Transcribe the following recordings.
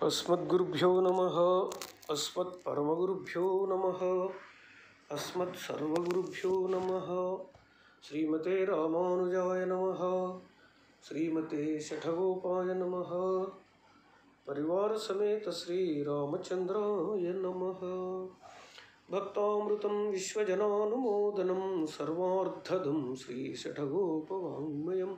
अस्मद्गुरुभ्यो नमः अस्मत्परमगुरुभ्यो नमः अस्मत्सर्वगुरुभ्यो नमः श्रीमते रामानुजाय नमः श्रीमते शठगोपाय नमः परिवारसमेत श्रीरामचन्द्राय नमः भक्तामृतं विश्वजनानुमोदनं सर्वार्धदं श्रीशठगोपवाङ्मयम्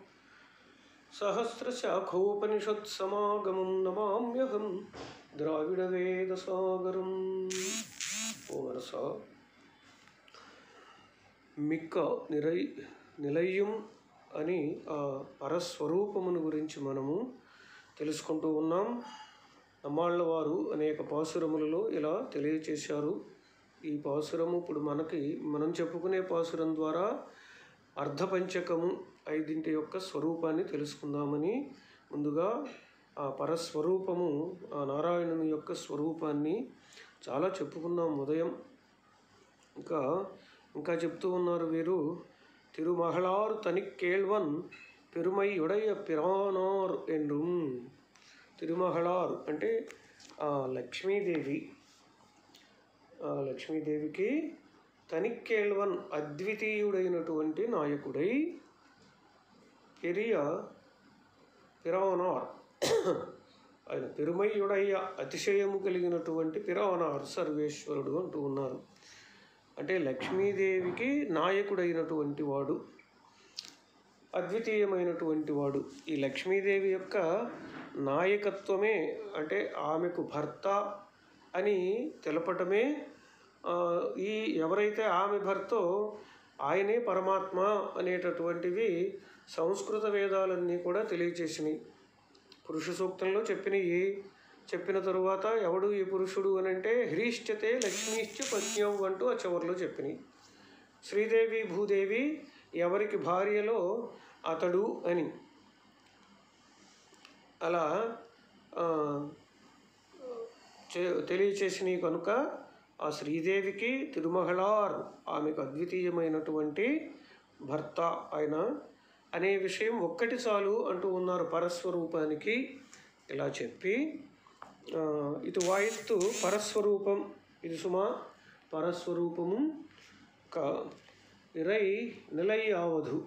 सहस्रशाखोपनिषत्समागमं नमाम्यहं ద్రావిడవేదసాగరం ఓమరస మిక్క నిరై నిలయం అని ఆ పరస్వరూపమును గురించి మనము తెలుసుకుంటూ ఉన్నాం నమ్మాళ్ళ వారు అనేక పాసురములలో ఇలా తెలియచేశారు ఈ పాసురము ఇప్పుడు మనకి మనం చెప్పుకునే పాసురం ద్వారా అర్ధపంచకము ఐదింటి యొక్క స్వరూపాన్ని తెలుసుకుందామని ముందుగా ఆ పరస్వరూపము ఆ నారాయణుని యొక్క స్వరూపాన్ని చాలా చెప్పుకున్నాం ఉదయం ఇంకా ఇంకా చెప్తూ ఉన్నారు వీరు తిరుమహళారు తనిక్కేళ్వన్ పెరుమై ఉడయ పిరానార్ ఎండ్రు తిరుమహళారు అంటే ఆ లక్ష్మీదేవి ఆ లక్ష్మీదేవికి తనిక్కేళ్వన్ అద్వితీయుడైనటువంటి నాయకుడై పెరియ పిరానార్ ఆయన పెరుమయ్యుడయ్య అతిశయము కలిగినటువంటి పిరానార్ సర్వేశ్వరుడు అంటూ ఉన్నారు అంటే లక్ష్మీదేవికి నాయకుడైనటువంటి వాడు అద్వితీయమైనటువంటి వాడు ఈ లక్ష్మీదేవి యొక్క నాయకత్వమే అంటే ఆమెకు భర్త అని తెలపటమే ఆ, ఈ ఎవరైతే ఆమె భర్తో ఆయనే పరమాత్మ అనేటటువంటివి సంస్కృత వేదాలన్నీ కూడా తెలియచేసినాయి పురుష సూక్తంలో చెప్పినవి చెప్పిన తరువాత ఎవడు ఈ పురుషుడు అని అంటే హ్రీష్యతే లక్ష్మీశ్చ పత్న్యం అంటూ ఆ చివరిలో చెప్పినాయి శ్రీదేవి భూదేవి ఎవరికి భార్యలో అతడు అని అలా ఆ, చే- తెలియచేసినవి కనుక ఆ శ్రీదేవికి తిరుమహళార్ ఆమెకు అద్వితీయమైనటువంటి భర్త ఆయన అనే విషయం ఒక్కటి చాలు అంటూ ఉన్నారు పరస్వరూపానికి ఇలా చెప్పి ఆ, ఇది వాయిత్తు పరస్వరూపం ఇది సుమా పరస్వరూపము క ఇరై నిలయ్యావధు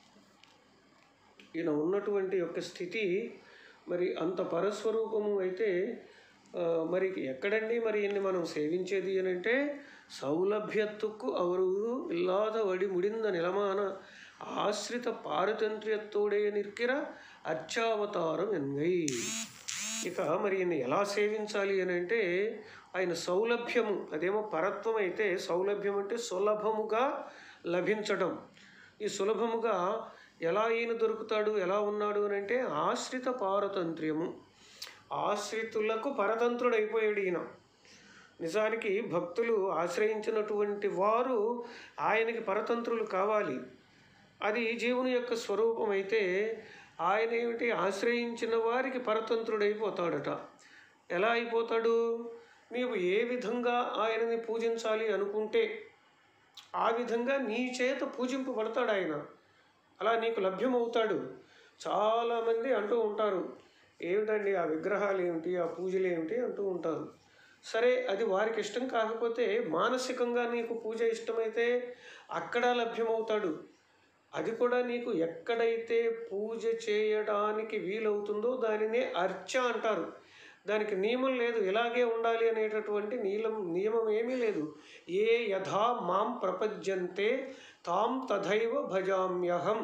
ఈయన ఉన్నటువంటి యొక్క స్థితి మరి అంత పరస్వరూపము అయితే ఆ, మరి ఎక్కడండి మరి ఈయన్ని మనం సేవించేది అని అంటే సౌలభ్యత్తుకు అవరు ఇల్లాద వడి ముడింద నిలమాన ఆశ్రిత పారతంత్ర్యత్తోడే నిర్కిర అర్చావతారం ఎన్గై ఇక మరి ఈయన్ని ఎలా సేవించాలి అని అంటే ఆయన సౌలభ్యము అదేమో పరత్వం అయితే సౌలభ్యం అంటే సులభముగా లభించడం ఈ సులభముగా ఎలా ఈయన దొరుకుతాడు ఎలా ఉన్నాడు అని అంటే ఆశ్రిత పారతంత్ర్యము ఆశ్రితులకు పరతంత్రుడైపోయాడు ఈయన నిజానికి భక్తులు ఆశ్రయించినటువంటి వారు ఆయనకి పరతంత్రులు కావాలి అది జీవుని యొక్క స్వరూపం అయితే ఆయన ఏమిటి ఆశ్రయించిన వారికి పరతంత్రుడైపోతాడట ఎలా అయిపోతాడు నీవు ఏ విధంగా ఆయనని పూజించాలి అనుకుంటే ఆ విధంగా నీ చేత పూజింపబడతాడు ఆయన అలా నీకు లభ్యమవుతాడు చాలామంది అంటూ ఉంటారు ఏమిటండి ఆ విగ్రహాలు ఏమిటి ఆ పూజలు ఏమిటి అంటూ ఉంటారు సరే అది వారికి ఇష్టం కాకపోతే మానసికంగా నీకు పూజ ఇష్టమైతే అక్కడ లభ్యమవుతాడు అది కూడా నీకు ఎక్కడైతే పూజ చేయడానికి వీలవుతుందో దానినే అర్చ అంటారు దానికి నియమం లేదు ఇలాగే ఉండాలి అనేటటువంటి నీలం నియమం ఏమీ లేదు ఏ యథా మాం ప్రపద్యంతే తాం తథైవ భజామ్యహం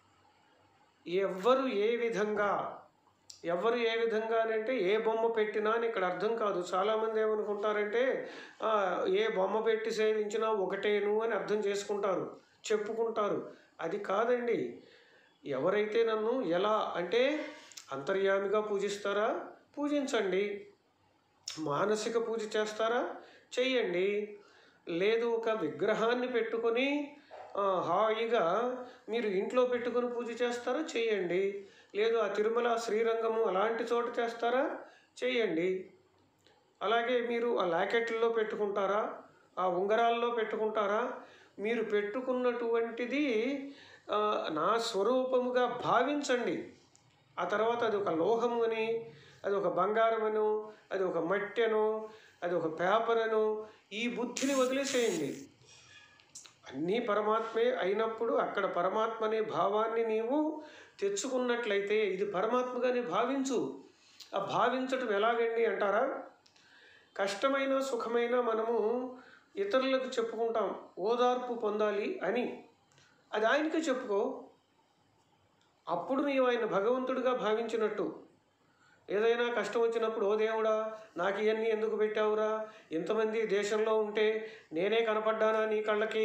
ఎవ్వరు ఏ విధంగా ఎవరు ఏ విధంగా అని అంటే ఏ బొమ్మ పెట్టినా అని ఇక్కడ అర్థం కాదు చాలామంది ఏమనుకుంటారంటే "ఆ, ఏ బొమ్మ పెట్టి సేవించినా ఒకటేను అని అర్థం చేసుకుంటారు చెప్పుకుంటారు అది కాదండి ఎవరైతే నన్ను ఎలా అంటే అంతర్యామిగా పూజిస్తారా పూజించండి మానసిక పూజ చేస్తారా చెయ్యండి లేదు ఒక విగ్రహాన్ని పెట్టుకొని ఆ, హాయిగా మీరు ఇంట్లో పెట్టుకొని పూజ చేస్తారా చేయండి లేదు ఆ తిరుమల శ్రీరంగము అలాంటి చోట చేస్తారా చేయండి అలాగే మీరు ఆ లాకెట్లలో పెట్టుకుంటారా ఆ ఉంగరాల్లో పెట్టుకుంటారా మీరు పెట్టుకున్నటువంటిది ఆ, నా స్వరూపముగా భావించండి ఆ తర్వాత అది ఒక లోహము అని అది ఒక బంగారమను అది ఒక మట్టెను అది ఒక పేపర్ అను ఈ బుద్ధిని వదిలేసేయండి అన్నీ పరమాత్మే అయినప్పుడు అక్కడ పరమాత్మ అనే భావాన్ని నీవు తెచ్చుకున్నట్లయితే ఇది పరమాత్మగానే భావించు ఆ భావించటం ఎలాగండి అంటారా కష్టమైన సుఖమైన మనము ఇతరులకు చెప్పుకుంటాం ఓదార్పు పొందాలి అని అది ఆయనకే చెప్పుకో అప్పుడు నీవు ఆయన భగవంతుడిగా భావించినట్టు ఏదైనా కష్టం వచ్చినప్పుడు ఓ దేవుడా నాకు ఇవన్నీ ఎందుకు పెట్టావురా ఇంతమంది దేశంలో ఉంటే నేనే కనపడ్డానా నీ కళ్ళకి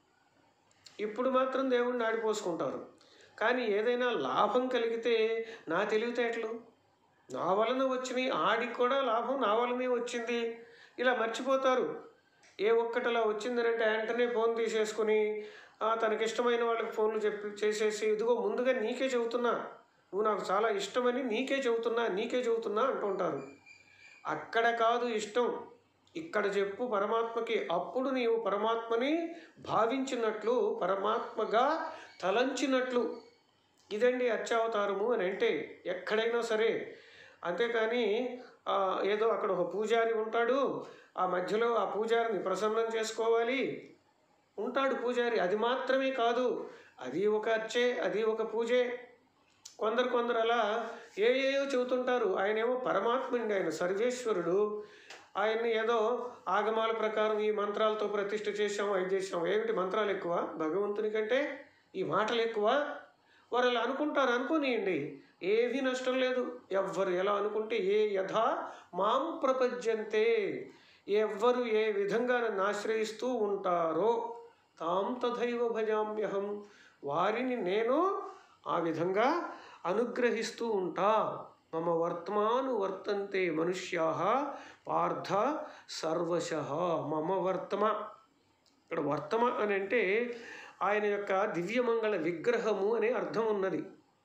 ఇప్పుడు మాత్రం దేవుడిని ఆడిపోసుకుంటారు కానీ ఏదైనా లాభం కలిగితే నా తెలివితేటలు నా వలన వచ్చినాయి ఆడికి కూడా లాభం నా వలనే వచ్చింది ఇలా మర్చిపోతారు ఏ ఒక్కటిలా వచ్చిందనంటే వెంటనే ఫోన్ తీసేసుకుని ఆ, తనకిష్టమైన వాళ్ళకి ఫోన్లు చెప్పి చేసేసి ఇదిగో ముందుగా నీకే చెబుతున్నా నువ్వు నాకు చాలా ఇష్టమని నీకే చెబుతున్నా నీకే చెబుతున్నా అంటుంటారు అక్కడ కాదు ఇష్టం ఇక్కడ చెప్పు పరమాత్మకి అప్పుడు నీవు పరమాత్మని భావించినట్లు పరమాత్మగా తలంచినట్లు ఇదండి అత్యావతారము అని అంటే ఎక్కడైనా సరే అంతేకాని ఆ, ఏదో అక్కడ ఒక పూజారి ఉంటాడు ఆ మధ్యలో ఆ పూజారిని ప్రసన్నం చేసుకోవాలి ఉంటాడు పూజారి అది మాత్రమే కాదు అది ఒక అర్చే అది ఒక పూజే కొందరు కొందరు అలా ఏ ఏయో చెబుతుంటారు ఆయనేమో పరమాత్ముడి ఆయన సర్వేశ్వరుడు ఆయన్ని ఏదో ఆగమాల ప్రకారం ఈ మంత్రాలతో ప్రతిష్ఠ చేశాం అది చేశాం ఏమిటి మంత్రాలు ఎక్కువ భగవంతుని కంటే ఈ మాటలు ఎక్కువ వారు అలా అనుకుంటారు అనుకోనియండి ఏమీ నష్టం లేదు ఎవ్వరు ఎలా అనుకుంటే ఏ యథా మాం ప్రపంచంతే ఎవ్వరు ఏ విధంగా నన్ను ఆశ్రయిస్తూ ఉంటారో తాం తథైవ భజామ్యహం వారిని నేను ఆ విధంగా అనుగ్రహిస్తూ ఉంటా మమ వర్తమాను వర్తంతే మనుష్యా పార్థ సర్వశ మమ వర్తమ ఇక్కడ వర్తమ అని అంటే ఆయన యొక్క దివ్యమంగళ విగ్రహము అనే అర్థం ఉన్నది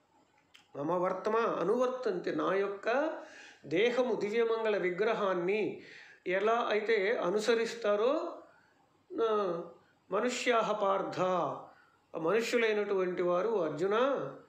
మమ వర్తమ అనువర్తంతే నా యొక్క దేహము దివ్యమంగళ విగ్రహాన్ని ఎలా అయితే అనుసరిస్తారో ఆ, మనుష్యాహ పార్థ మనుష్యులైనటువంటి వారు అర్జున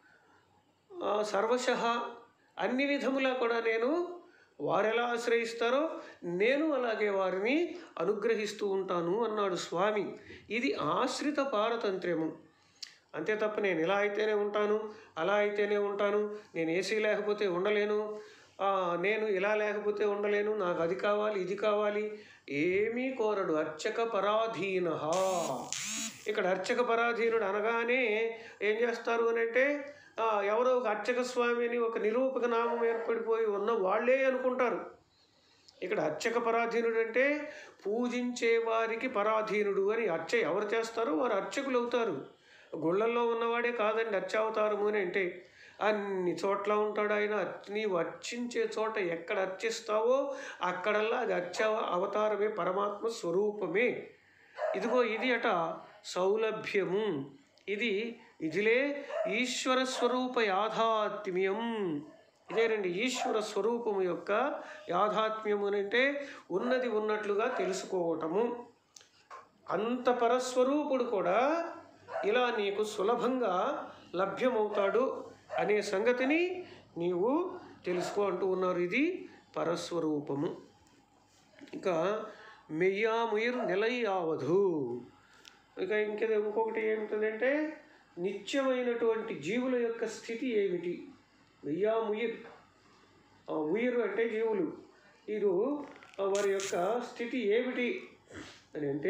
ఆ, సర్వశః అన్ని విధములా కూడా నేను వారెలా ఆశ్రయిస్తారో నేను అలాగే వారిని అనుగ్రహిస్తూ ఉంటాను అన్నాడు స్వామి ఇది ఆశ్రిత పారతంత్ర్యము అంతే తప్ప నేను ఇలా అయితేనే ఉంటాను అలా అయితేనే ఉంటాను నేను ఏసీ లేకపోతే ఉండలేను ఆ, నేను ఇలా లేకపోతే ఉండలేను నాకు అది కావాలి ఇది కావాలి ఏమీ కోరడు అర్చక పరాధీన ఇక్కడ అర్చక పరాధీనుడు అనగానే ఏం చేస్తారు అని అంటే ఆ, ఎవరో ఒక అర్చక స్వామి అని ఒక నిరూపక నామం ఏర్పడిపోయి ఉన్న వాళ్ళే అనుకుంటారు ఇక్కడ అర్చక పరాధీనుడు అంటే పూజించే వారికి పరాధీనుడు అని అర్చ ఎవరు చేస్తారో వారు అర్చకులు అవుతారు గుళ్ళల్లో ఉన్నవాడే కాదండి అర్చావతారము అని అంటే అన్ని చోట్ల ఉంటాడు ఆయన నీవు అర్చించే చోట ఎక్కడ అర్చిస్తావో అక్కడల్లా అది అర్చ అవతారమే పరమాత్మ స్వరూపమే ఇదిగో ఇది అట సౌలభ్యము ఇది ఇదిలే ఈశ్వర స్వరూప యాథాత్మ్యం ఇదేనండి ఈశ్వర స్వరూపము యొక్క యాథాత్మ్యము అని అంటే ఉన్నది ఉన్నట్లుగా తెలుసుకోవటము అంత పరస్వరూపుడు కూడా ఇలా నీకు సులభంగా లభ్యమవుతాడు అనే సంగతిని నీవు తెలుసుకో అంటూ ఉన్నారు ఇది పరస్వరూపము ఇక మెయ్యాముయిర్ నిలయ్యావధు ఇక ఇంకేదో ఇంకొకటి ఏమిటంటే నిత్యమైనటువంటి జీవుల యొక్క స్థితి ఏమిటి మెయ్యాముయిర్ ఆ ఉయిర్ అంటే జీవులు వీరు ఆ వారి యొక్క స్థితి ఏమిటి అని అంటే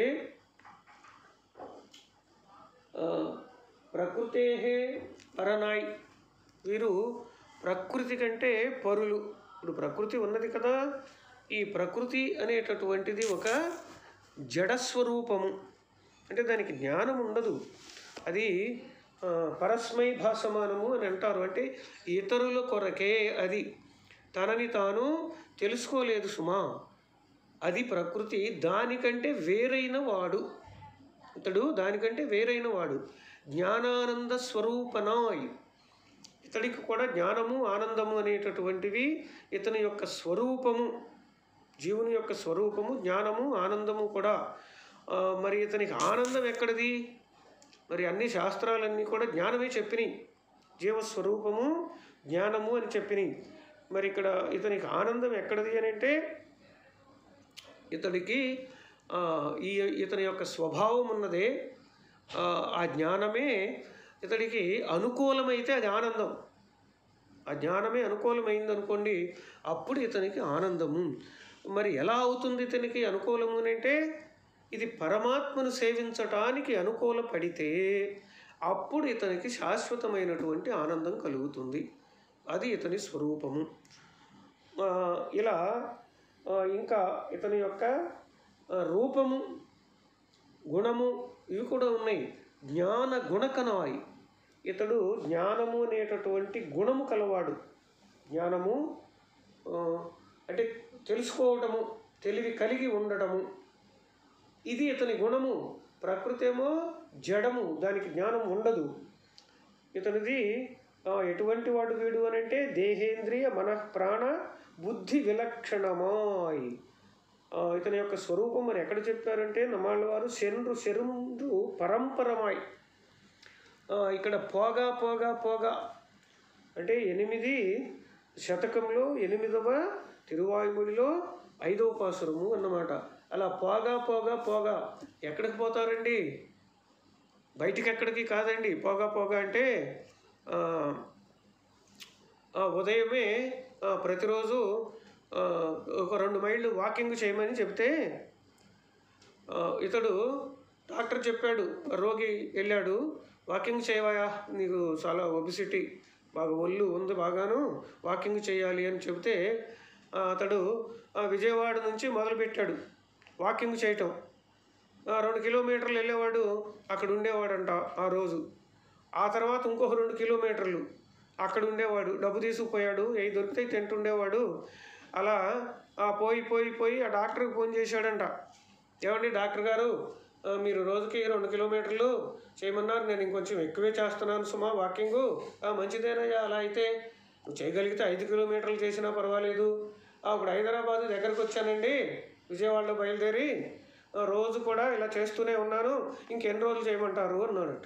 ప్రకృతే పరనాయ్ వీరు ప్రకృతి కంటే పరులు ఇప్పుడు ప్రకృతి ఉన్నది కదా ఈ ప్రకృతి అనేటటువంటిది ఒక జడస్వరూపము అంటే దానికి జ్ఞానం ఉండదు అది ఆ, పరస్మై భాసమానము అని అంటారు అంటే ఇతరుల కొరకే అది తనని తాను తెలుసుకోలేదు సుమా అది ప్రకృతి దానికంటే వేరైన వాడు ఇతడు దానికంటే వేరైన వాడు జ్ఞానానంద స్వరూపనాయ్ ఇతడికి కూడా జ్ఞానము ఆనందము అనేటటువంటివి ఇతని యొక్క స్వరూపము జీవుని యొక్క స్వరూపము జ్ఞానము ఆనందము కూడా ఆ, మరి ఇతనికి ఆనందం ఎక్కడిది మరి అన్ని శాస్త్రాలన్నీ కూడా జ్ఞానమే చెప్పినాయి జీవస్వరూపము జ్ఞానము అని చెప్పినాయి మరి ఇక్కడ ఇతనికి ఆనందం ఎక్కడిది అని అంటే ఇతడికి ఆ, ఈ ఇతని యొక్క స్వభావం ఉన్నదే ఆ, ఆ జ్ఞానమే ఇతడికి అనుకూలమైతే అది ఆనందం ఆ జ్ఞానమే అనుకూలమైంది అనుకోండి అప్పుడు ఇతనికి ఆనందము మరి ఎలా అవుతుంది ఇతనికి అనుకూలము అని అంటే ఇది పరమాత్మను సేవించటానికి అనుకూల పడితే అప్పుడు ఇతనికి శాశ్వతమైనటువంటి ఆనందం కలుగుతుంది అది ఇతని స్వరూపము ఆ, ఇలా ఆ, ఇంకా ఇతని యొక్క ఆ, రూపము గుణము ఇవి కూడా ఉన్నాయి జ్ఞాన గుణకనాయి ఇతడు జ్ఞానము అనేటటువంటి గుణము కలవాడు జ్ఞానము ఆ, అంటే తెలుసుకోవటము తెలివి కలిగి ఉండటము ఇది ఇతని గుణము ప్రకృతి ఏమో జడము దానికి జ్ఞానం ఉండదు ఇతనిది ఆ, ఎటువంటి వాడు వీడు అని అంటే దేహేంద్రియ మనః ప్రాణ బుద్ధి విలక్షణమాయ్ ఆ, ఇతని యొక్క స్వరూపం మరి ఎక్కడ చెప్పారంటే నమ్మాళ్ళ వారు శండ్రు శరుండ్రు పరంపరమాయ్ ఆ, ఇక్కడ పోగా పోగా పోగా అంటే ఎనిమిది శతకంలో ఎనిమిదవ తిరువాయుమొழிలో ఐదవ పాసురము అన్నమాట అలా పోగా పోగా పోగా ఎక్కడికి పోతారండి బయటికి ఎక్కడికి కాదండి పోగా పోగా అంటే ఆ, ఆ, ఉదయమే ఆ, ప్రతిరోజు ఆ, ఒక రెండు మైళ్ళు వాకింగ్ చేయమని చెప్తే ఆ, ఇతడు డాక్టర్ చెప్పాడు రోగి వెళ్ళాడు వాకింగ్ చేయవా నీకు చాలా ఒబిసిటీ బాగా ఒళ్ళు ఉంది బాగాను వాకింగ్ చేయాలి అని చెబితే ఆ, అతడు ఆ, విజయవాడ నుంచి మొదలుపెట్టాడు వాకింగ్ చేయటం ఆ, రెండు కిలోమీటర్లు వెళ్ళేవాడు అక్కడ ఉండేవాడంట ఆ రోజు ఆ తర్వాత ఇంకొక రెండు కిలోమీటర్లు అక్కడ ఉండేవాడు డబ్బు తీసుకుపోయాడు ఏవి దొరికితే తింటుండేవాడు అలా ఆ పోయి పోయి పోయి ఆ డాక్టర్కి ఫోన్ చేశాడంట ఏమండి డాక్టర్ గారు ఆ, మీరు రోజుకి రెండు కిలోమీటర్లు చేయమన్నారు నేను ఇంకొంచెం ఎక్కువే చేస్తున్నాను సుమా వాకింగు ఆ, మంచిదేనయ్యా అలా అయితే నువ్వు చేయగలిగితే ఐదు కిలోమీటర్లు చేసినా పర్వాలేదు ఆ, ఇప్పుడు హైదరాబాద్ దగ్గరకు వచ్చానండి విజయవాడలో బయలుదేరి ఆ, రోజు కూడా ఇలా చేస్తూనే ఉన్నాను ఇంకెన్ని రోజులు చేయమంటారు అన్నాడట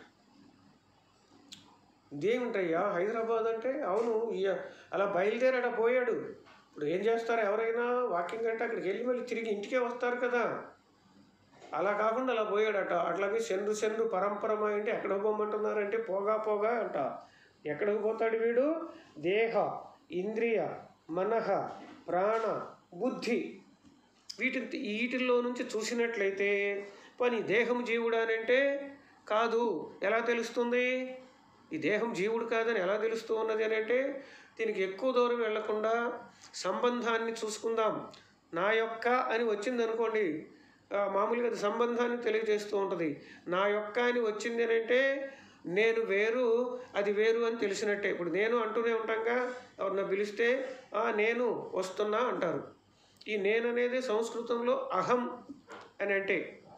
ఇదేమిటయ్యా హైదరాబాద్ అంటే అవును ఇయ- అలా బయలుదేరాడ పోయాడు ఇప్పుడు ఏం చేస్తారు ఎవరైనా వాకింగ్ అంటే అక్కడికి వెళ్ళి మళ్ళీ తిరిగి ఇంటికే వస్తారు కదా అలా కాకుండా అలా పోయాడట అట్లాగే సెండు సెండు పరంపరమ అంటే ఎక్కడ పోమంటున్నారంటే పోగా పోగా అంట ఎక్కడికి పోతాడు వీడు దేహ ఇంద్రియ మనహ ప్రాణ బుద్ధి వీటి వీటిల్లో నుంచి చూసినట్లయితే పని దేహం జీవుడు అని అంటే కాదు ఎలా తెలుస్తుంది ఈ దేహం జీవుడు కాదని ఎలా తెలుస్తూ ఉన్నది అని అంటే దీనికి ఎక్కువ దూరం వెళ్లకుండా సంబంధాన్ని చూసుకుందాం నా యొక్క అని వచ్చింది అనుకోండి ఆ, మామూలుగా అది సంబంధాన్ని తెలియజేస్తూ ఉంటుంది నా యొక్క అని వచ్చింది అని అంటే నేను వేరు అది వేరు అని తెలిసినట్టే ఇప్పుడు నేను అంటూనే ఉంటాంగా ఎవరన్నా పిలిస్తే "ఆ, నేను వస్తున్నా అంటారు ఈ నేను అనేది సంస్కృతంలో అహం అని అంటే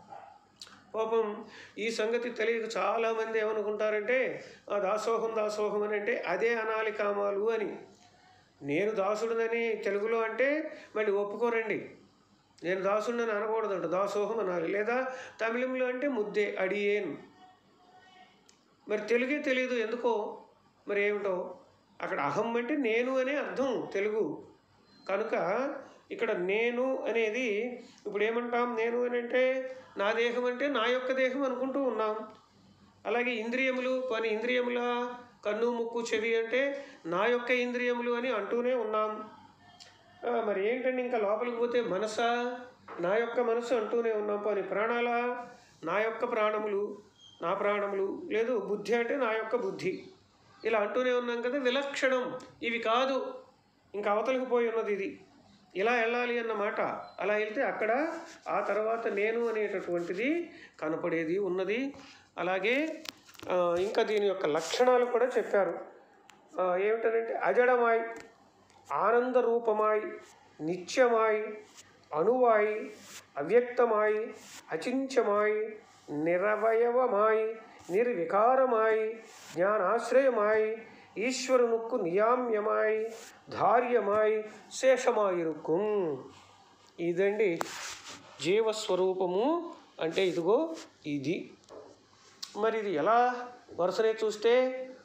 పాపం ఈ సంగతి తెలియక చాలామంది ఏమనుకుంటారంటే ఆ దాసోహం దాసోహం అని అంటే అదే అనాలి కామాలు అని నేను దాసుడినని తెలుగులో అంటే మళ్ళీ ఒప్పుకోరండి నేను దాసుడిని అనకూడదంట దాసోహం అనాలి లేదా తమిళంలో అంటే ముద్దే అడియేన్ మరి తెలుగే తెలియదు ఎందుకో మరి ఏమిటో అక్కడ అహం అంటే నేను అనే అర్థం తెలుగు కనుక ఇక్కడ నేను అనేది ఇప్పుడు ఏమంటాం నేను అని అంటే నా దేహం అంటే నా యొక్క దేహం అనుకుంటూ ఉన్నాం అలాగే ఇంద్రియములు పని ఇంద్రియముల కన్ను ముక్కు చెవి అంటే నా యొక్క ఇంద్రియములు అని అంటూనే ఉన్నాం ఆ, మరి ఏంటండి ఇంకా లోపలికి పోతే మనసా నా యొక్క మనసు అంటూనే ఉన్నాం పోనీ ప్రాణాల నా యొక్క ప్రాణములు నా ప్రాణములు లేదు బుద్ధి అంటే నా యొక్క బుద్ధి ఇలా అంటూనే ఉన్నాం కదా విలక్షణం ఇవి కాదు ఇంకా అవతలికి పోయి ఉన్నది ఇది ఇలా వెళ్ళాలి అన్నమాట అలా వెళ్తే అక్కడ ఆ తర్వాత నేను అనేటటువంటిది కనపడేది ఉన్నది అలాగే ఆ, ఇంకా దీని యొక్క లక్షణాలు కూడా చెప్పారు ఆ, ఏమిటనంటే అజడమాయ్ ఆనంద రూపమాయ్ నిత్యమాయ్ అణువాయ్ అవ్యక్తమాయ్ అచించమాయ్ నిరవయవమాయ్ నిర్వికారమాయ్ జ్ఞానాశ్రయమాయ్ ఈశ్వరునుక్కు నియామ్యమాయ్ ధార్యమాయ్ శేషమాయిరుక్కుం ఇదండి జీవస్వరూపము అంటే ఇదిగో ఇది మరి ఇది ఎలా వరుసనే చూస్తే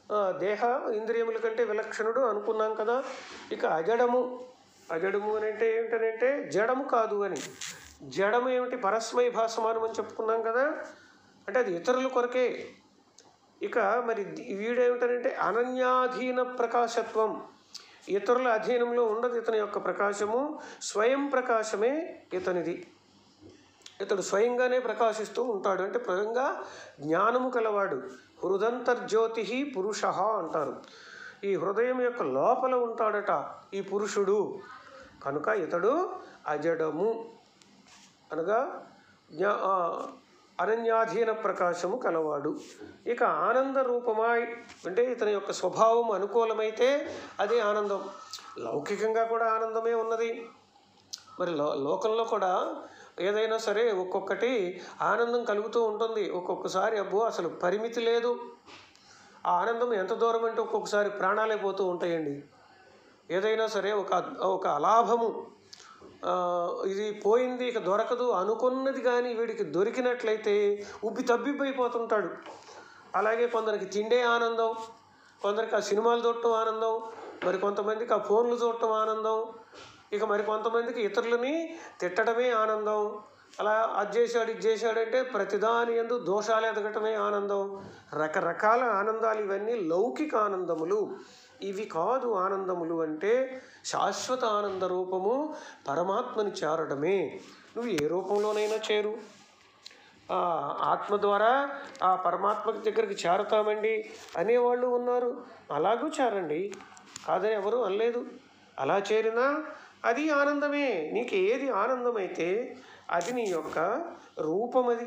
ఆ, దేహ ఇంద్రియముల కంటే విలక్షణుడు అనుకున్నాం కదా ఇక అజడము అజడము అని అంటే ఏమిటనంటే జడము కాదు అని జడము ఏమిటి పరస్మయ భాసమానం అని చెప్పుకున్నాం కదా అంటే అది ఇతరుల కొరకే ఇక మరి ది- వీడేమిటనంటే అనన్యాధీన ప్రకాశత్వం ఇతరుల అధీనంలో ఉండదు ఇతని యొక్క ప్రకాశము స్వయం ప్రకాశమే ఇతనిది ఇతడు స్వయంగానే ప్రకాశిస్తూ ఉంటాడు అంటే స్వయంగా జ్ఞానము కలవాడు హృదంతర్జ్యోతి పురుష అంటారు ఈ హృదయం యొక్క లోపల ఉంటాడట ఈ పురుషుడు కనుక ఇతడు అజడము అనగా జ్ఞా ఆ, అనన్యాధీన ప్రకాశము కలవాడు ఇక ఆనంద రూపమాయ్ అంటే ఇతని యొక్క స్వభావం అనుకూలమైతే అదే ఆనందం లౌకికంగా కూడా ఆనందమే ఉన్నది మరి లో లోకంలో కూడా ఏదైనా సరే ఒక్కొక్కటి ఆనందం కలుగుతూ ఉంటుంది ఒక్కొక్కసారి అబ్బో అసలు పరిమితి లేదు ఆ ఆనందం ఎంత దూరం అంటే ఒక్కొక్కసారి ప్రాణాలే పోతూ ఉంటాయండి ఏదైనా సరే ఒక ఒక అలాభము ఆ, ఇది పోయింది ఇక దొరకదు అనుకున్నది కానీ వీడికి దొరికినట్లయితే ఉబ్బి తబ్బిబ్బైపోతుంటాడు అలాగే కొందరికి తిండే ఆనందం కొందరికి ఆ సినిమాలు చూడటం ఆనందం మరి కొంతమందికి ఆ ఫోన్లు చూడటం ఆనందం ఇక మరి కొంతమందికి ఇతరులని తిట్టడమే ఆనందం అలా అది చేశాడు ఇది చేశాడంటే ప్రతిదాని ఎందు దోషాలు ఎదగటమే ఆనందం రకరకాల ఆనందాలు ఇవన్నీ లౌకిక ఆనందములు ఇవి కాదు ఆనందములు అంటే శాశ్వత ఆనంద రూపము పరమాత్మని చేరడమే నువ్వు ఏ రూపంలోనైనా చేరు ఆ ఆత్మ ద్వారా ఆ పరమాత్మ దగ్గరికి చేరతామండి అనేవాళ్ళు ఉన్నారు అలాగూ చేరండి కాదని ఎవరు అనలేదు అలా చేరినా అది ఆనందమే నీకు ఏది ఆనందమైతే అది నీ యొక్క రూపమది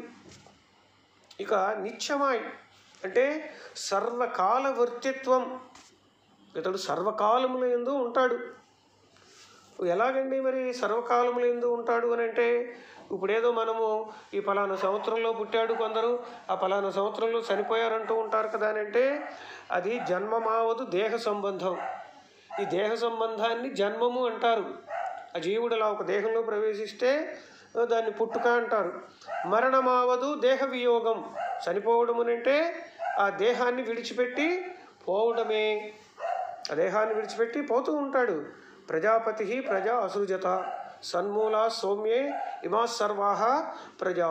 ఇక నిత్యమాయ్ అంటే సర్వకాల వర్తిత్వం ఇతడు సర్వకాలముల ఎందు ఉంటాడు ఎలాగండి మరి సర్వకాలముల ఎందు ఉంటాడు అని అంటే ఇప్పుడు ఏదో మనము ఈ ఫలానా సంవత్సరంలో పుట్టాడు కొందరు ఆ ఫలానా సంవత్సరంలో చనిపోయారంటూ ఉంటారు కదా అని అంటే అది జన్మమావదు దేహ సంబంధం ఈ దేహ సంబంధాన్ని జన్మము అంటారు ఆ జీవుడు అలా ఒక దేహంలో ప్రవేశిస్తే ఆ, దాన్ని పుట్టుక అంటారు మరణమావదు దేహ వియోగం చనిపోవడం అని అంటే ఆ దేహాన్ని విడిచిపెట్టి పోవడమే ఆ దేహాన్ని విడిచిపెట్టి పోతూ ఉంటాడు ప్రజాపతి ప్రజా అసృజత సన్మూల సౌమ్యే ఇమా సర్వా ప్రజా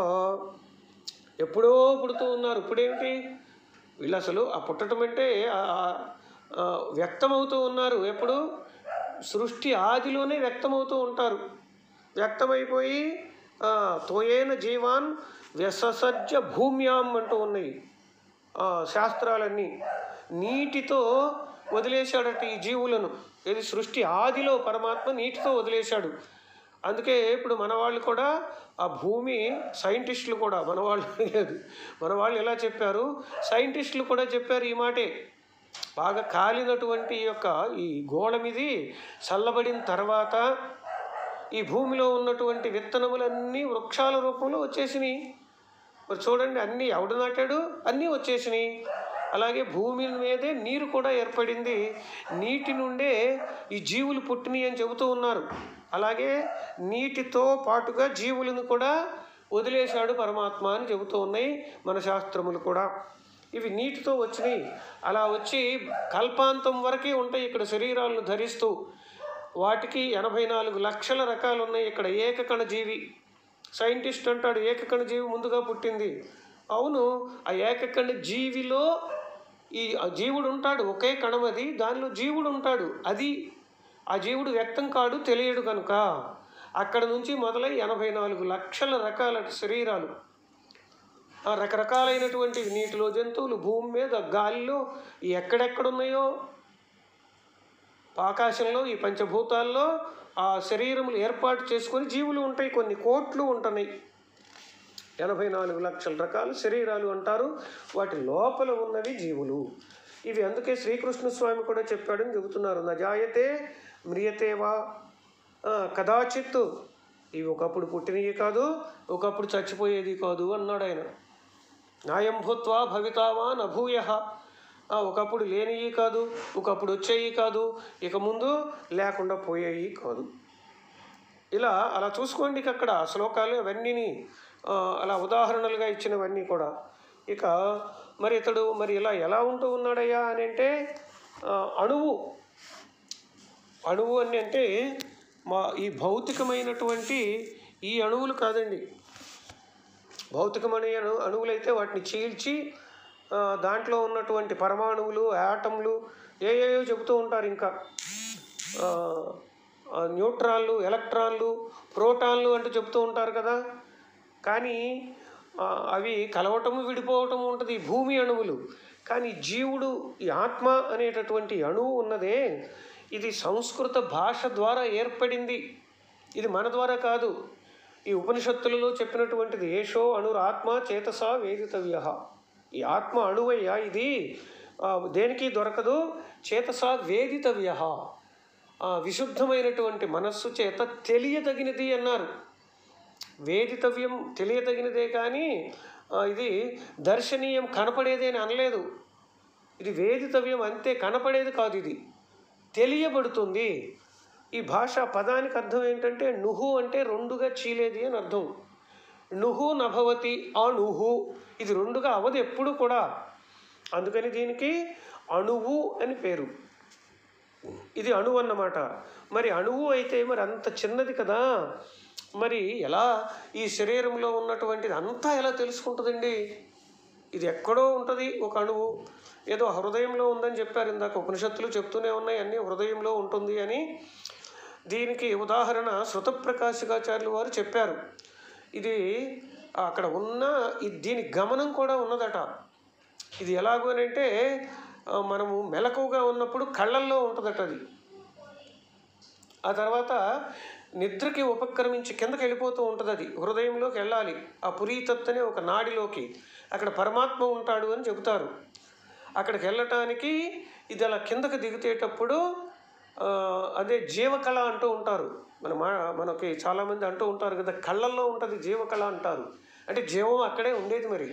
ఎప్పుడో పుడుతూ ఉన్నారు ఇప్పుడేమిటి వీళ్ళు అసలు ఆ పుట్టడం అంటే ఆ- ఆ- ఆ వ్యక్తమవుతూ ఉన్నారు ఎప్పుడు సృష్టి ఆదిలోనే వ్యక్తమవుతూ ఉంటారు వ్యక్తమైపోయి ఆ, తోయేన జీవాన్ వ్యససజ్జ భూమ్యాం అంటూ ఉన్నాయి ఆ, శాస్త్రాలన్నీ నీటితో వదిలేశాడట ఈ జీవులను ఇది సృష్టి ఆదిలో పరమాత్మ నీటితో వదిలేశాడు అందుకే ఇప్పుడు మన వాళ్ళు కూడా ఆ భూమి సైంటిస్టులు కూడా మన వాళ్ళు లేదు మన వాళ్ళు ఎలా చెప్పారు సైంటిస్టులు కూడా చెప్పారు ఈ మాటే బాగా కాలినటువంటి ఈ యొక్క ఈ గోడ మీది చల్లబడిన తర్వాత ఈ భూమిలో ఉన్నటువంటి విత్తనములన్నీ వృక్షాల రూపంలో వచ్చేసినాయి మరి చూడండి అన్నీ ఎవడు నాటాడు అన్నీ వచ్చేసినాయి అలాగే భూమి మీదే నీరు కూడా ఏర్పడింది నీటి నుండే ఈ జీవులు పుట్టినాయి అని చెబుతూ ఉన్నారు అలాగే నీటితో పాటుగా జీవులను కూడా వదిలేశాడు పరమాత్మ అని చెబుతూ ఉన్నాయి మన శాస్త్రములు కూడా ఇవి నీటితో వచ్చినాయి అలా వచ్చి కల్పాంతం వరకే ఉంటాయి ఇక్కడ శరీరాలను ధరిస్తూ వాటికి ఎనభై నాలుగు లక్షల రకాలు ఉన్నాయి ఇక్కడ ఏకకణ జీవి సైంటిస్ట్ అంటాడు ఏకకణ జీవి ముందుగా పుట్టింది అవును ఆ ఏకకణ జీవిలో ఈ ఆ జీవుడు ఉంటాడు ఒకే కణం అది దానిలో జీవుడు ఉంటాడు అది ఆ జీవుడు వ్యక్తం కాడు తెలియడు కనుక అక్కడ నుంచి మొదలై ఎనభై నాలుగు లక్షల రకాల శరీరాలు ఆ రకరకాలైనటువంటి నీటిలో జంతువులు భూమి మీద గాలిలో ఎక్కడెక్కడున్నాయో ఆకాశంలో ఈ పంచభూతాల్లో ఆ శరీరములు ఏర్పాటు చేసుకొని జీవులు ఉంటాయి కొన్ని కోట్లు ఉంటున్నాయి ఎనభై నాలుగు లక్షల రకాల శరీరాలు అంటారు వాటి లోపల ఉన్నవి జీవులు ఇవి అందుకే శ్రీకృష్ణ స్వామి కూడా చెప్పాడని చెబుతున్నారు నజాయతే మ్రియతేవా ఆ, కదాచిత్ ఇవి ఒకప్పుడు పుట్టినవి కాదు ఒకప్పుడు చచ్చిపోయేది కాదు అన్నాడు ఆయన న్యాయం భూత్వా భవితావా నభూయ ఒకప్పుడు లేనివి కాదు ఒకప్పుడు వచ్చేవి కాదు ఇక ముందు లేకుండా పోయేవి కాదు ఇలా అలా చూసుకోండి ఇక అక్కడ శ్లోకాలు అవన్నీని ఆ, అలా ఉదాహరణలుగా ఇచ్చినవన్నీ కూడా ఇక మరి ఇతడు మరి ఇలా ఎలా ఉంటూ ఉన్నాడయ్యా అని అంటే ఆ, అణువు అణువు అని అంటే మా ఈ భౌతికమైనటువంటి ఈ అణువులు కాదండి భౌతికమైన అణు అణువులైతే వాటిని చీల్చి ఆ, దాంట్లో ఉన్నటువంటి పరమాణువులు యాటంలు ఏ ఏయో చెబుతూ ఉంటారు ఇంకా ఆ, ఆ, న్యూట్రాన్లు ఎలక్ట్రాన్లు ప్రోటాన్లు అంటూ చెప్తూ ఉంటారు కదా కానీ ఆ, అవి కలవటము విడిపోవటము ఉంటుంది ఈ భూమి అణువులు కానీ జీవుడు ఈ ఆత్మ అనేటటువంటి అణువు ఉన్నదే ఇది సంస్కృత భాష ద్వారా ఏర్పడింది ఇది మన ద్వారా కాదు ఈ ఉపనిషత్తులలో చెప్పినటువంటిది ఏషో అణురాత్మ చేతసా వేదితవ్య ఈ ఆత్మ అణువయ్య ఇది ఆ, దేనికి దొరకదు చేతసా వేదితవ్య ఆ, విశుద్ధమైనటువంటి మనస్సు చేత తెలియదగినది అన్నారు వేదితవ్యం తెలియదగినదే కానీ ఆ, ఇది దర్శనీయం కనపడేది అని అనలేదు ఇది వేదితవ్యం అంతే కనపడేది కాదు ఇది తెలియబడుతుంది ఈ భాష పదానికి అర్థం ఏంటంటే నుహు అంటే రెండుగా చీలేది అని అర్థం నుహు నభవతి అణుహు ఇది రెండుగా అవదు ఎప్పుడు కూడా అందుకని దీనికి అణువు అని పేరు ఇది అణువు అన్నమాట మరి అణువు అయితే మరి అంత చిన్నది కదా మరి ఎలా ఈ శరీరంలో ఉన్నటువంటిది అంతా ఎలా తెలుసుకుంటుందండి ఇది ఎక్కడో ఉంటుంది ఒక అణువు ఏదో హృదయంలో ఉందని చెప్పారు ఇందాక ఉపనిషత్తులు చెప్తూనే ఉన్నాయి అన్నీ హృదయంలో ఉంటుంది అని దీనికి ఉదాహరణ శృతప్రకాశికాచార్యులు వారు చెప్పారు ఇది అక్కడ ఉన్న ఈ- దీని గమనం కూడా ఉన్నదట ఇది ఎలాగో అని అంటే ఆ, మనము మెలకువగా ఉన్నప్పుడు కళ్ళల్లో ఉంటుందట అది ఆ తర్వాత నిద్రకి ఉపక్రమించి కిందకి వెళ్ళిపోతూ ఉంటుంది అది హృదయంలోకి వెళ్ళాలి ఆ పురీతత్ అనే ఒక నాడిలోకి అక్కడ పరమాత్మ ఉంటాడు అని చెబుతారు అక్కడికి వెళ్ళటానికి ఇది అలా కిందకి దిగుతేటప్పుడు ఆ, అదే జీవకళ అంటూ ఉంటారు మన మా మనకి చాలామంది అంటూ ఉంటారు కదా కళ్ళల్లో ఉంటుంది జీవకళ అంటారు అంటే జీవం అక్కడే ఉండేది మరి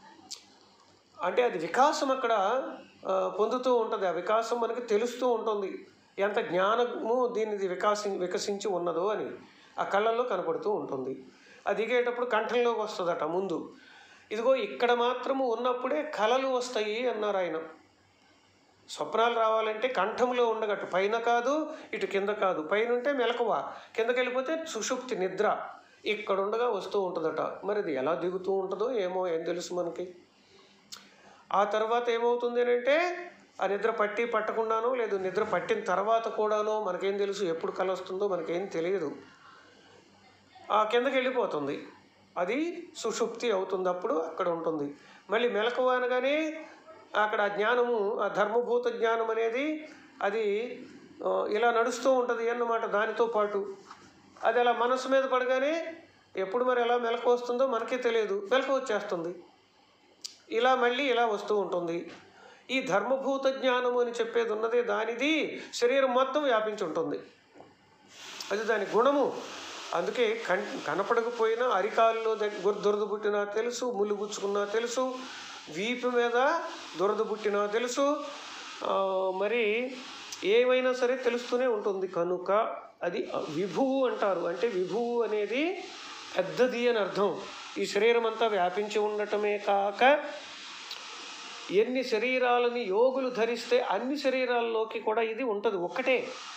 అంటే అది వికాసం అక్కడ ఆ, పొందుతూ ఉంటుంది ఆ వికాసం మనకి తెలుస్తూ ఉంటుంది ఎంత జ్ఞానము దీనిది వికాసి వికసించి ఉన్నదో అని ఆ కళ్ళల్లో కనపడుతూ ఉంటుంది అది దిగేటప్పుడు కంఠంలోకి వస్తుందట ముందు ఇదిగో ఇక్కడ మాత్రము ఉన్నప్పుడే కళలు వస్తాయి అన్నారు ఆయన స్వప్నాలు రావాలంటే కంఠంలో ఉండగట్టు పైన కాదు ఇటు కింద కాదు పైన ఉంటే మెలకువ కిందకి వెళ్ళిపోతే సుషుప్తి నిద్ర ఇక్కడ ఉండగా వస్తూ ఉంటుందట మరి అది ఎలా దిగుతూ ఉంటుందో ఏమో ఏం తెలుసు మనకి ఆ తర్వాత ఏమవుతుంది అని అంటే ఆ నిద్ర పట్టి పట్టకుండానో లేదు నిద్ర పట్టిన తర్వాత కూడానో మనకేం తెలుసు ఎప్పుడు కల వస్తుందో మనకేం తెలియదు ఆ కిందకి వెళ్ళిపోతుంది అది సుషుప్తి అవుతుంది అప్పుడు అక్కడ ఉంటుంది మళ్ళీ మెలకువ అనగానే అక్కడ ఆ జ్ఞానము ఆ ధర్మభూత జ్ఞానం అనేది అది ఆ, ఇలా నడుస్తూ ఉంటుంది అన్నమాట దానితో పాటు అది అలా మనసు మీద పడగానే ఎప్పుడు మరి ఎలా మెలకు వస్తుందో మనకే తెలియదు మెలకు వచ్చేస్తుంది ఇలా మళ్ళీ ఇలా వస్తూ ఉంటుంది ఈ ధర్మభూత జ్ఞానము అని చెప్పేది ఉన్నదే దానిది శరీరం మొత్తం వ్యాపించి ఉంటుంది అది దాని గుణము అందుకే కన్ కనపడకపోయినా అరికాల్లో దగ్గర దురద పుట్టినా తెలుసు ముళ్ళు గుచ్చుకున్నా తెలుసు వీపు మీద దురద పుట్టినా తెలుసు ఆ, మరి ఏమైనా సరే తెలుస్తూనే ఉంటుంది కనుక అది విభువు అంటారు అంటే విభువు అనేది పెద్దది అని అర్థం ఈ శరీరం అంతా వ్యాపించి ఉండటమే కాక ఎన్ని శరీరాలని యోగులు ధరిస్తే అన్ని శరీరాల్లోకి కూడా ఇది ఉంటుంది ఒక్కటే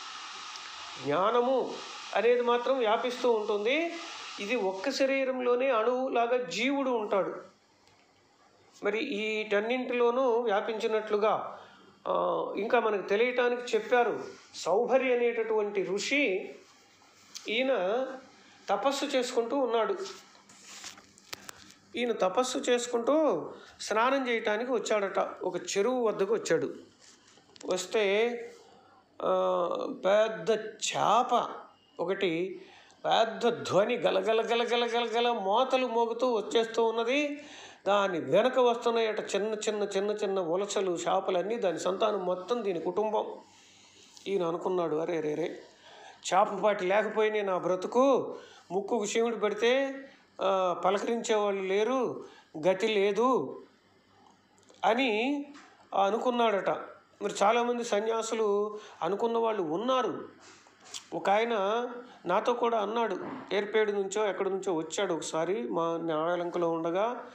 జ్ఞానము అనేది మాత్రం వ్యాపిస్తూ ఉంటుంది ఇది ఒక్క శరీరంలోనే అణువులాగా జీవుడు ఉంటాడు మరి వీటన్నింటిలోనూ వ్యాపించినట్లుగా ఆ, ఇంకా మనకు తెలియటానికి చెప్పారు సౌభరి అనేటటువంటి ఋషి ఈయన తపస్సు చేసుకుంటూ ఉన్నాడు ఈయన తపస్సు చేసుకుంటూ స్నానం చేయటానికి వచ్చాడట ఒక చెరువు వద్దకు వచ్చాడు వస్తే ఆ, పెద్ద చేప ఒకటి పెద్ద ధ్వని గలగల గలగల గలగల మోతలు మోగుతూ వచ్చేస్తూ ఉన్నది దాని వెనక వస్తున్నాయట చిన్న చిన్న చిన్న చిన్న ఉలసలు చేపలన్నీ దాని సంతానం మొత్తం దీని కుటుంబం ఈయన అనుకున్నాడు అరే రే రే చేపపాటి లేకపోయినా నా బ్రతుకు ముక్కుకు శివుడు పెడితే ఆ, పలకరించేవాళ్ళు లేరు గతి లేదు అని అనుకున్నాడట మరి చాలామంది సన్యాసులు అనుకున్న వాళ్ళు ఉన్నారు ఒక ఆయన నాతో కూడా అన్నాడు ఏర్పేడు నుంచో ఎక్కడి నుంచో వచ్చాడు ఒకసారి మా న్యాయాలంకలో ఉండగా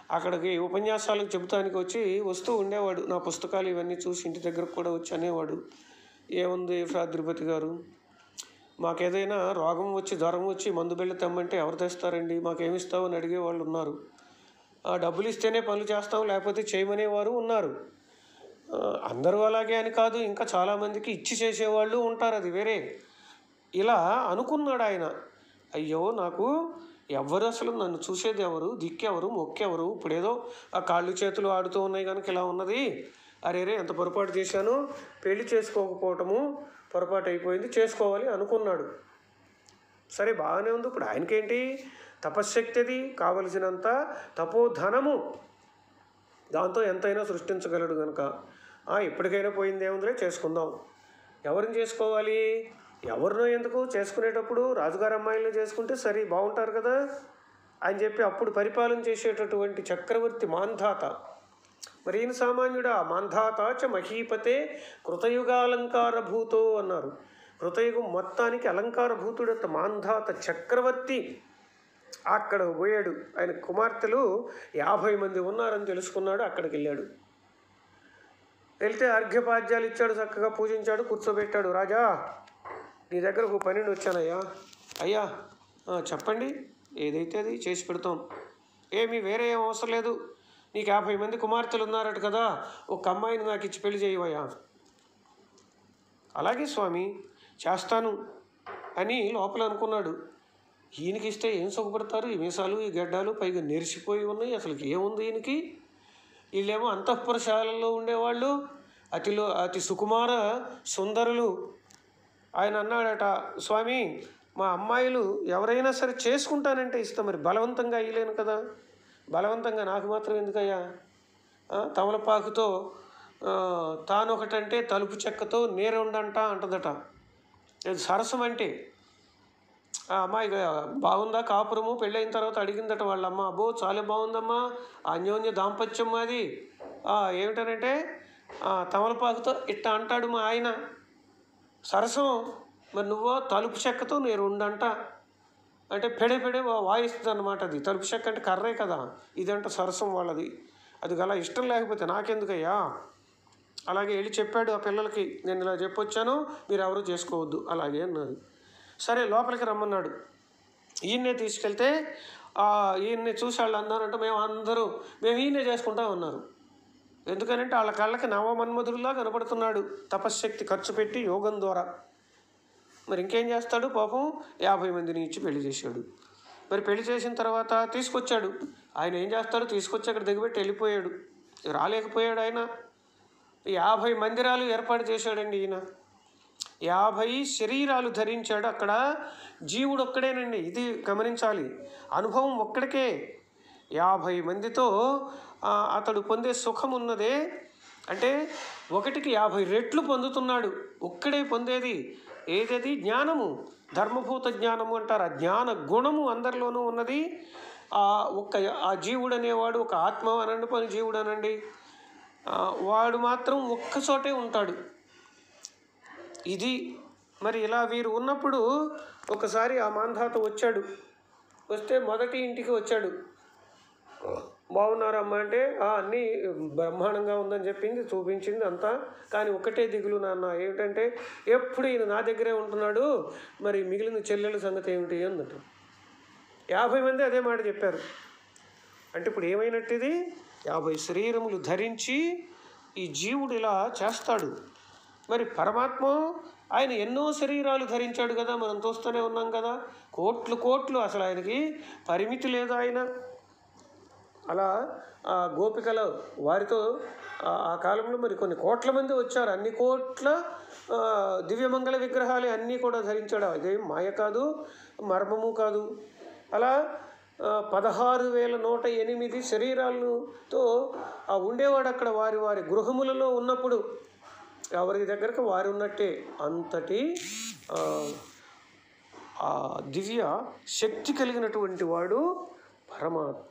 అక్కడికి ఉపన్యాసాలకు చెబుతానికి వచ్చి వస్తూ ఉండేవాడు నా పుస్తకాలు ఇవన్నీ చూసి ఇంటి దగ్గరకు కూడా వచ్చి అనేవాడు ఏముంది సాద్రిపతి గారు మాకేదైనా రోగం వచ్చి జ్వరం వచ్చి మందు బిళ్ళ తెమ్మంటే ఎవరు తెస్తారండి మాకేమిస్తావు అని అడిగే వాళ్ళు ఉన్నారు ఆ డబ్బులు ఇస్తేనే పనులు చేస్తాం లేకపోతే చేయమనేవారు ఉన్నారు ఆ, అందరూ అలాగే అని కాదు ఇంకా చాలామందికి ఇచ్చి చేసేవాళ్ళు ఉంటారు అది వేరే ఇలా అనుకున్నాడు ఆయన అయ్యో నాకు ఎవరు అసలు నన్ను చూసేది ఎవరు దిక్కెవరు మొక్కెవరు ఇప్పుడు ఏదో ఆ కాళ్ళు చేతులు ఆడుతూ ఉన్నాయి కనుక ఇలా ఉన్నది అరే రే ఎంత పొరపాటు చేశాను పెళ్లి చేసుకోకపోవటము పొరపాటు అయిపోయింది చేసుకోవాలి అనుకున్నాడు సరే బాగానే ఉంది ఇప్పుడు ఆయనకేంటి తపశ్శక్తి అది కావలసినంత తపోధనము దాంతో ఎంతైనా సృష్టించగలడు కనుక "ఆ, ఎప్పటికైనా పోయింది ఏముందిలే చేసుకుందాం ఎవరిని చేసుకోవాలి ఎవరినో ఎందుకు చేసుకునేటప్పుడు రాజుగారి అమ్మాయిలను చేసుకుంటే సరే బాగుంటారు కదా అని చెప్పి అప్పుడు పరిపాలన చేసేటటువంటి చక్రవర్తి మాంధాత మరి ఈయన సామాన్యుడా మాంధాత చ మహీపతే కృతయుగాలంకార భూతో అన్నారు కృతయుగం మొత్తానికి అలంకార భూతుడత మాంధాత చక్రవర్తి అక్కడ పోయాడు ఆయన కుమార్తెలు యాభై మంది ఉన్నారని తెలుసుకున్నాడు అక్కడికి వెళ్ళాడు వెళ్తే అర్ఘ్యపాద్యాలు ఇచ్చాడు చక్కగా పూజించాడు కూర్చోబెట్టాడు రాజా నీ దగ్గర ఒక పని నుండి వచ్చానయ్యా అయ్యా "ఆ, చెప్పండి ఏదైతే అది చేసి పెడతాం ఏమీ వేరే ఏం అవసరం లేదు నీకు యాభై మంది కుమార్తెలు ఉన్నారట కదా ఒక అమ్మాయిని నాకు ఇచ్చి పెళ్లి చేయవయ్యా అలాగే స్వామి చేస్తాను అని లోపల అనుకున్నాడు ఈయనకి ఇస్తే ఏం సుఖపడతారు ఈ మీసాలు ఈ గడ్డాలు పైగా నెరిసిపోయి ఉన్నాయి అసలు ఏముంది ఈయనకి వీళ్ళేమో అంతఃపురశాలలో ఉండేవాళ్ళు అతిలో అతి సుకుమార సుందరులు ఆయన అన్నాడట స్వామి మా అమ్మాయిలు ఎవరైనా సరే చేసుకుంటానంటే ఇస్తాం మరి బలవంతంగా అయ్యలేను కదా బలవంతంగా నాకు మాత్రం ఎందుకయ్యా ఆ, తమలపాకుతో ఆ, తానొకటంటే తలుపు చెక్కతో నేరుండంట అంటదట ఇది సరసం అంటే ఆ అమ్మాయి బాగుందా కాపురము పెళ్ళైన తర్వాత అడిగిందట వాళ్ళ అమ్మ అబ్బో చాలా బాగుందమ్మా అన్యోన్య దాంపత్యం అది ఆ, ఏమిటనంటే ఆ, తమలపాకుతో ఇట్ట అంటాడు మా ఆయన సరసం మరి నువ్వు తలుపు చెక్కతో నేను ఉండంట అంటే పెడే పెడే వాయిస్తుంది అనమాట అది తలుపు చెక్క అంటే కర్రే కదా ఇదంట సరసం వాళ్ళది అది గల ఇష్టం లేకపోతే నాకెందుకయ్యా అలాగే వెళ్ళి చెప్పాడు ఆ పిల్లలకి నేను ఇలా చెప్పొచ్చాను మీరు ఎవరు చేసుకోవద్దు అలాగే అన్నది సరే లోపలికి రమ్మన్నాడు ఈయన్నే తీసుకెళ్తే ఆ, ఈయన్ని చూసి వాళ్ళు అన్నారంటే మేము అందరూ మేము ఈయనే చేసుకుంటాం అన్నారు ఎందుకనంటే వాళ్ళ కళ్ళకి నవమన్మధుడిలా కనపడుతున్నాడు తపశ్శక్తి ఖర్చు పెట్టి యోగం ద్వారా మరి ఇంకేం చేస్తాడు పాపం యాభై మందిని ఇచ్చి పెళ్లి చేశాడు మరి పెళ్లి చేసిన తర్వాత తీసుకొచ్చాడు ఆయన ఏం చేస్తాడు తీసుకొచ్చి అక్కడ దిగబెట్టి వెళ్ళిపోయాడు రాలేకపోయాడు ఆయన యాభై మందిరాలు ఏర్పాటు చేశాడండి ఈయన యాభై శరీరాలు ధరించాడు అక్కడ జీవుడు ఒక్కడేనండి ఇది గమనించాలి అనుభవం ఒక్కడికే యాభై మందితో ఆ, అతడు పొందే సుఖం ఉన్నదే అంటే ఒకటికి యాభై రెట్లు పొందుతున్నాడు ఒక్కడే పొందేది ఏదది జ్ఞానము ధర్మభూత జ్ఞానము అంటారు ఆ జ్ఞాన గుణము అందరిలోనూ ఉన్నది ఆ ఒక్క ఆ జీవుడు అనేవాడు ఒక ఆత్మ అనండి పని జీవుడు అనండి ఆ, వాడు మాత్రం ఒక్క చోటే ఉంటాడు ఇది మరి ఇలా వీరు ఉన్నప్పుడు ఒకసారి ఆ మాంధాత వచ్చాడు వస్తే మొదటి ఇంటికి వచ్చాడు బాగున్నారమ్మా అంటే "ఆ, అన్నీ బ్రహ్మాండంగా ఉందని చెప్పింది చూపించింది అంతా కానీ ఒకటే దిగులు నాన్న ఏమిటంటే ఎప్పుడు ఈయన నా దగ్గరే ఉంటున్నాడు మరి మిగిలిన చెల్లెల సంగతి ఏమిటి అందట యాభై మంది అదే మాట చెప్పారు అంటే ఇప్పుడు ఏమైనట్టు ఇది యాభై శరీరములు ధరించి ఈ జీవుడు ఇలా చేస్తాడు మరి పరమాత్మ ఆయన ఎన్నో శరీరాలు ధరించాడు కదా మనం చూస్తూనే ఉన్నాం కదా కోట్లు కోట్లు అసలు ఆయనకి పరిమితి లేదు ఆయన అలా ఆ గోపికల వారితో ఆ- ఆ కాలంలో మరి కొన్ని కోట్ల మంది వచ్చారు అన్ని కోట్ల ఆ, దివ్యమంగళ విగ్రహాలే అన్నీ కూడా ధరించాడు అదేం మాయ కాదు మర్మము కాదు అలా ఆ, పదహారు వేల నూట ఎనిమిది శరీరాలతో ఆ ఉండేవాడు అక్కడ వారి వారి గృహములలో ఉన్నప్పుడు ఎవరి దగ్గరకు వారు ఉన్నట్టే అంతటి ఆ, ఆ దివ్య శక్తి కలిగినటువంటి వాడు పరమాత్మ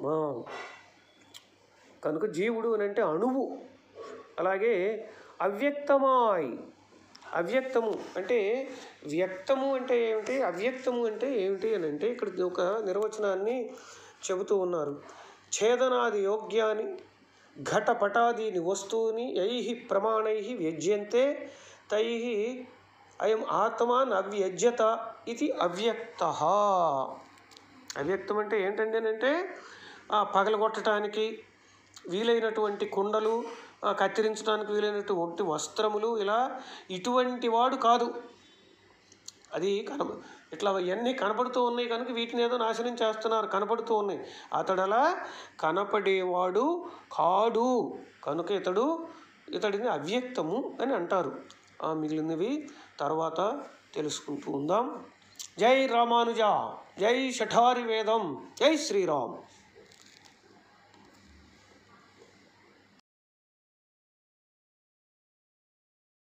కనుక జీవుడు అని అంటే అణువు అలాగే అవ్యక్తమాయ్ అవ్యక్తము అంటే వ్యక్తము అంటే ఏమిటి అవ్యక్తము అంటే ఏమిటి అని అంటే ఇక్కడ ఒక నిర్వచనాన్ని చెబుతూ ఉన్నారు ఛేదనాది యోగ్యాని ఘటపటాదీని వస్తూని యై ప్రమాణై వ్యజ్యంతే తై అయం ఆత్మాన్ అవ్యజ్యత ఇది అవ్యక్త అవ్యక్తం అంటే ఏంటండి అని అంటే ఆ, పగలగొట్టడానికి వీలైనటువంటి కుండలు ఆ, కత్తిరించడానికి వీలైనటువంటి వస్త్రములు ఇలా ఇటువంటి వాడు కాదు అది కనబ ఇట్లా అవన్నీ కనపడుతూ ఉన్నాయి కనుక వీటిని ఏదో నాశనం చేస్తున్నారు కనపడుతూ ఉన్నాయి అతడలా కనపడేవాడు కాడు కనుక ఇతడు ఇతడిని అవ్యక్తము అని అంటారు ఆ మిగిలినవి తర్వాత తెలుసుకుంటూ ఉందాం జై రామానుజ జై షఠారి వేదం జై శ్రీరామ్